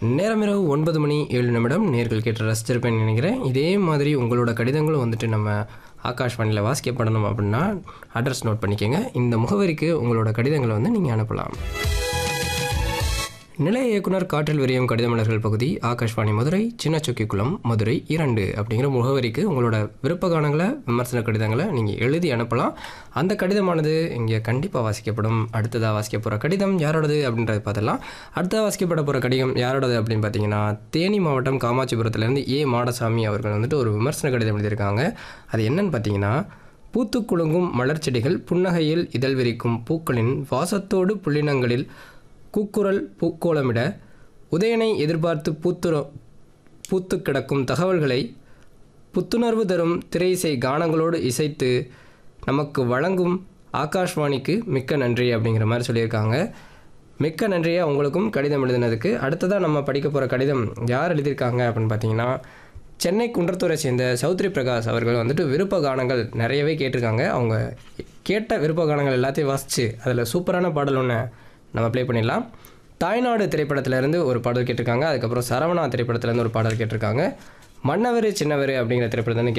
நேரம் இரவு ஒன்பது மணி ஏழு நிமிடம் நேர்கள் கேட்டு ரசிச்சிருப்பேன்னு நினைக்கிறேன் இதே மாதிரி உங்களோட கடிதங்களும் வந்துட்டு நம்ம ஆகாஷ்வாணியில் வாசிக்கப்படணும் அப்படின்னா அட்ரஸ் நோட் பண்ணிக்கோங்க இந்த முகவரிக்கு உங்களோட கடிதங்களை வந்து நீங்கள் அனுப்பலாம் நிலைய இயக்குனர் காற்றில் விரியும் கடிதமலர்கள் பகுதி ஆகாஷ்வாணி மதுரை சின்னச்சொக்கிக்குளம் மதுரை இரண்டு அப்படிங்கிற முகவரிக்கு உங்களோட விருப்ப கானங்களை விமர்சன கடிதங்களை நீங்கள் எழுதி அனுப்பலாம் அந்த கடிதமானது இங்கே கண்டிப்பாக வாசிக்கப்படும் அடுத்ததாக வாசிக்க போகிற கடிதம் யாரோடது அப்படின்றத பார்த்துடலாம் அடுத்ததாக வாசிக்கப்பட போகிற கடிதம் யாரோடது அப்படின்னு பார்த்தீங்கன்னா தேனி மாவட்டம் காமாட்சிபுரத்துலேருந்து ஏ மாடசாமி அவர்கள் வந்துட்டு ஒரு விமர்சன கடிதம் எழுதியிருக்காங்க அது என்னன்னு பார்த்தீங்கன்னா பூத்துக் குலுங்கும் மலர் செடிகள் புன்னகையில் இதழ் விரிக்கும் பூக்களின் வாசத்தோடு புள்ளினங்களில் கூக்குரல் பூக்கோளமிட உதயனை எதிர்பார்த்து பூத்துற பூத்து கிடக்கும் தகவல்களை புத்துணர்வு தரும் திரையிசை கானங்களோடு இசைத்து நமக்கு வழங்கும் ஆகாஷ்வாணிக்கு மிக்க நன்றி அப்படிங்கிற மாதிரி சொல்லியிருக்காங்க மிக்க நன்றியாக உங்களுக்கும் கடிதம் எழுதினதுக்கு அடுத்ததாக நம்ம படிக்க போகிற கடிதம் யார் எழுதியிருக்காங்க அப்படின்னு பார்த்தீங்கன்னா சென்னை குன்றத்தூரை சேர்ந்த சௌத்ரி பிரகாஷ் அவர்கள் வந்துட்டு விருப்ப கானங்கள் நிறையவே கேட்டிருக்காங்க அவங்க கேட்ட விருப்ப கானங்கள் எல்லாத்தையும் வாசித்து அதில் சூப்பரான பாடல் ஒன்று நம்ம ப்ளே பண்ணிடலாம் தாய்நாடு திரைப்படத்திலேருந்து ஒரு பாடல் கேட்டிருக்காங்க அதுக்கப்புறம் சரவணா திரைப்படத்திலேருந்து ஒரு பாடல் கேட்டிருக்காங்க மன்னவர் சின்னவர் அப்படிங்கிற திரைப்படத்தை